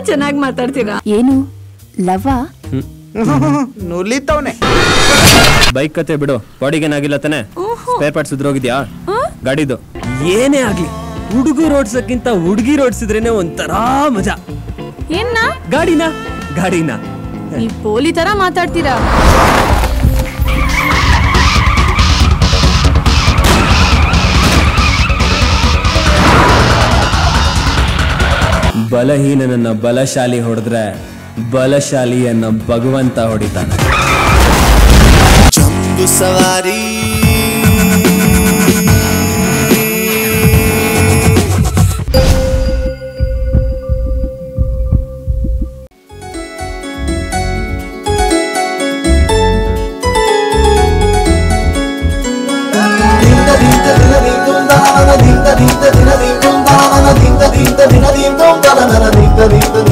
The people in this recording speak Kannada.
ಚೆನ್ನಾಗಿ ಮಾತಾಡ್ತೀರಾ ಏನು ಲವ್ವಾ ನುಲಿತವ್ನೆ ಬೈಕ್ ಕತೆ ಬಿಡು ಬಾಡಿಗೇನಾಗಿಲ್ಲ ತಾನೆ ಸ್ಪೇರ್ ಪಾರ್ಟ್ಸ್ ಉದ್ರೋಗಿದ್ಯಾ ಗಾಡಿದು ಏನೇ ಆಗ್ಲಿ ಹುಡುಗರು ಓಡ್ಸಕ್ಕಿಂತ ಹುಡುಗಿ ಓಡ್ಸಿದ್ರೇನೆ ಒಂಥರ ಮಜಾ ಏನ್ನ ಗಾಡಿನ ಗಾಡಿನ ನೀವ್ ಪೋಲಿ ತರ ಮಾತಾಡ್ತೀರಾ ಬಲಹೀನನನ್ನ ಬಲಶಾಲಿ ಹೊಡೆದ್ರೆ ಬಲಶಾಲಿಯನ್ನ ಭಗವಂತ ಹೊಡಿತಾನೆ ಚಂದು ಸವಾರಿ ದಿಂದ ದಿಂದ ದಿನ ದಿಂದ ದಿಂದ ದಿಂದ ದಿಂದ ದಿನ ದಿಂದ ದಿಂದ